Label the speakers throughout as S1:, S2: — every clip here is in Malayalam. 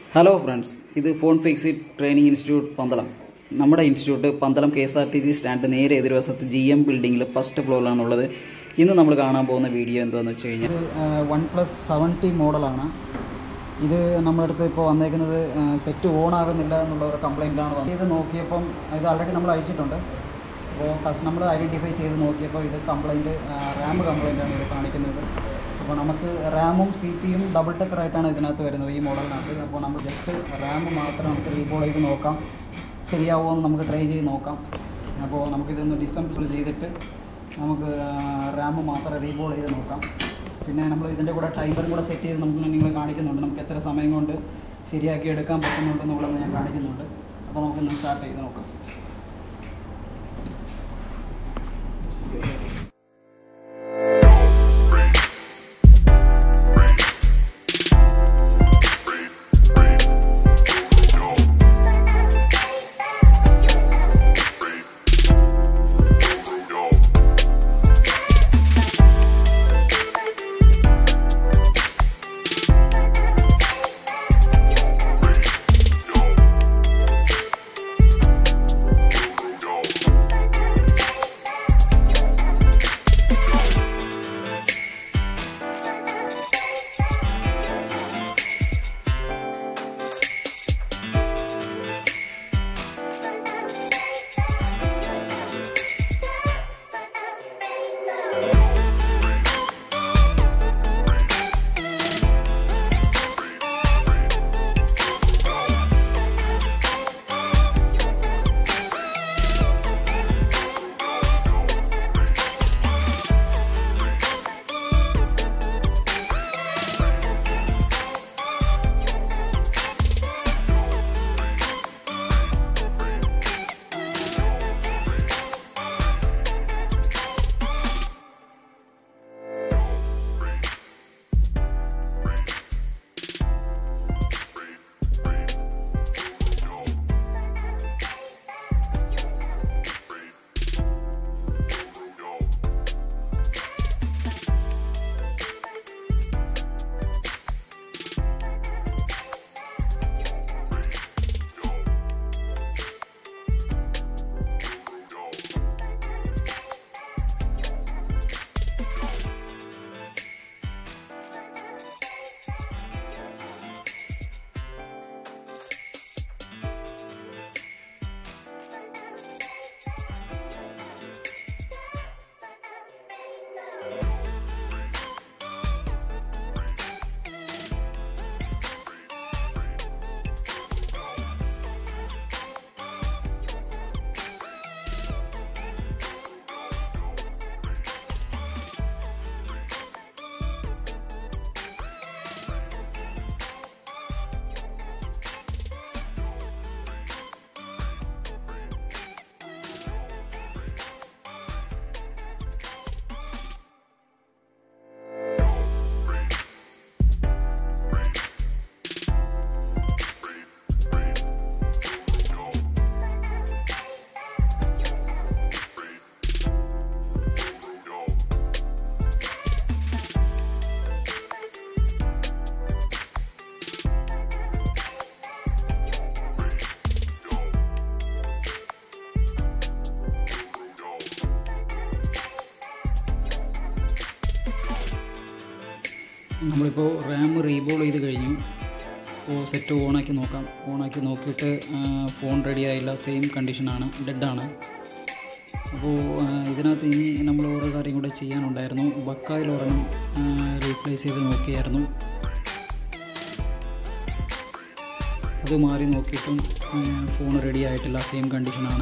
S1: ഹലോ ഫ്രണ്ട്സ് ഇത് phone Fixy training institute Pandalam നമ്മുടെ institute Pandalam K S R T C stand നേരെ എതിർവശത്ത് ജി എം ബിൽഡിങ്ങിൽ ഫസ്റ്റ് ഫ്ലോറിലാണുള്ളത് ഇന്ന് നമ്മൾ കാണാൻ പോകുന്ന വീഡിയോ എന്താണെന്ന് വെച്ച് കഴിഞ്ഞാൽ വൺ പ്ലസ് സെവൻറ്റി മോഡലാണ് ഇത് നമ്മുടെ അടുത്ത് ഇപ്പോൾ വന്നേക്കുന്നത് സെറ്റ് ഓൺ ആകുന്നില്ല എന്നുള്ള ഒരു കംപ്ലൈൻറ്റാണ് വന്നത് ഇത് നോക്കിയപ്പം ഇത് ആൾറെഡി നമ്മൾ അയച്ചിട്ടുണ്ട് അപ്പോൾ കസ്റ്റമർ ഐഡൻറ്റിഫൈ ചെയ്ത് നോക്കിയപ്പോൾ ഇത് കംപ്ലൈൻറ്റ് റാം കംപ്ലൈൻ്റാണ് ഇത് കാണിക്കുന്നത് അപ്പോൾ നമുക്ക് റാമും സി പിയും ഡബിൾ ടെക്കറായിട്ടാണ് ഇതിനകത്ത് വരുന്നത് ഈ മോഡലിനകത്ത് അപ്പോൾ നമ്മൾ ജസ്റ്റ് റാം മാത്രം നമുക്ക് റീബോൾ ചെയ്ത് നോക്കാം ശരിയാവുമോ എന്ന് നമുക്ക് ട്രൈ ചെയ്ത് നോക്കാം അപ്പോൾ നമുക്കിതൊന്ന് ഡിസംബിൾ ചെയ്തിട്ട് നമുക്ക് റാം മാത്രം റീബോൾ ചെയ്ത് നോക്കാം പിന്നെ നമ്മൾ ഇതിൻ്റെ കൂടെ ടൈമറും കൂടെ സെറ്റ് ചെയ്ത് നമുക്ക് നിങ്ങൾ കാണിക്കുന്നുണ്ട് നമുക്ക് എത്ര സമയം കൊണ്ട് ശരിയാക്കി എടുക്കാൻ പറ്റുന്നുണ്ടെന്നുള്ളത് ഞാൻ കാണിക്കുന്നുണ്ട് അപ്പോൾ നമുക്കൊന്ന് സ്റ്റാർട്ട് ചെയ്ത് നോക്കാം നമ്മളിപ്പോൾ റാം റീബോൾ ചെയ്ത് കഴിഞ്ഞു അപ്പോൾ സെറ്റ് ഓണാക്കി നോക്കാം ഓണാക്കി നോക്കിയിട്ട് ഫോൺ റെഡി ആയില്ല സെയിം കണ്ടീഷനാണ് ഡെഡാണ് അപ്പോൾ ഇതിനകത്ത് ഇനി നമ്മൾ ഓരോ കാര്യം കൂടെ ചെയ്യാനുണ്ടായിരുന്നു ബക്കായിൽ ഒരെണ്ണം റീപ്ലേസ് ചെയ്ത് നോക്കിയായിരുന്നു അത് മാറി നോക്കിയിട്ടും ഫോൺ റെഡി ആയിട്ടില്ല സെയിം കണ്ടീഷനാണ്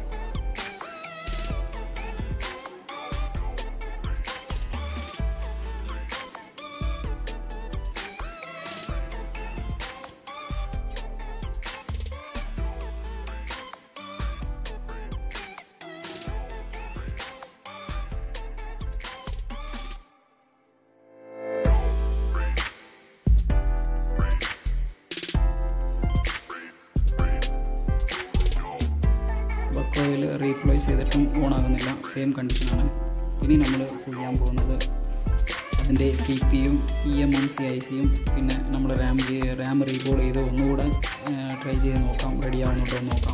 S1: ബക്കോയിൽ റീപ്ലേസ് ചെയ്തിട്ടും ഓൺ ആകുന്നില്ല സെയിം കണ്ടീഷനാണ് ഇനി നമ്മൾ ചെയ്യാൻ പോകുന്നത് അതിൻ്റെ സി പിയും E M M C I സിയും പിന്നെ നമ്മൾ റാം റാം റീബോൾ ചെയ്ത് ഒന്നുകൂടെ ചെയ്ത് നോക്കാം റെഡി ആവുന്നുണ്ടോ എന്ന് നോക്കാം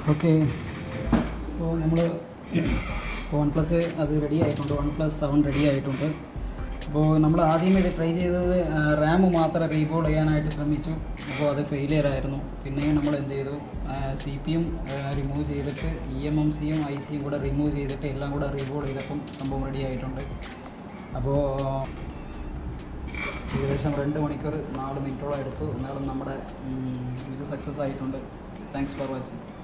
S1: ഓക്കെ അപ്പോൾ നമ്മൾ വൺ പ്ലസ് അത് റെഡി ആയിട്ടുണ്ട് വൺ പ്ലസ് സെവൻ റെഡി ആയിട്ടുണ്ട് അപ്പോൾ നമ്മൾ ആദ്യം ഇത് ട്രൈ ചെയ്തത് റാം മാത്രം റീബോൾ ചെയ്യാനായിട്ട് ശ്രമിച്ചു അപ്പോൾ അത് ഫെയിലിയർ ആയിരുന്നു പിന്നെ നമ്മൾ എന്ത് ചെയ്തു സി പി യും റിമൂവ് ചെയ്തിട്ട് ഇ എം എം സിയും ഐ സിയും കൂടെ റിമൂവ് ചെയ്തിട്ട് എല്ലാം കൂടെ റീബോൾ ചെയ്തപ്പം സംഭവം റെഡി ആയിട്ടുണ്ട് അപ്പോൾ ഏകദേശം രണ്ട് മണിക്കൂർ നാല് മിനിറ്റോളം എടുത്തു എന്നാലും നമ്മുടെ ഉം, ഇത് സക്സസ് ആയിട്ടുണ്ട് താങ്ക്സ് ഫോർ വാച്ചിങ്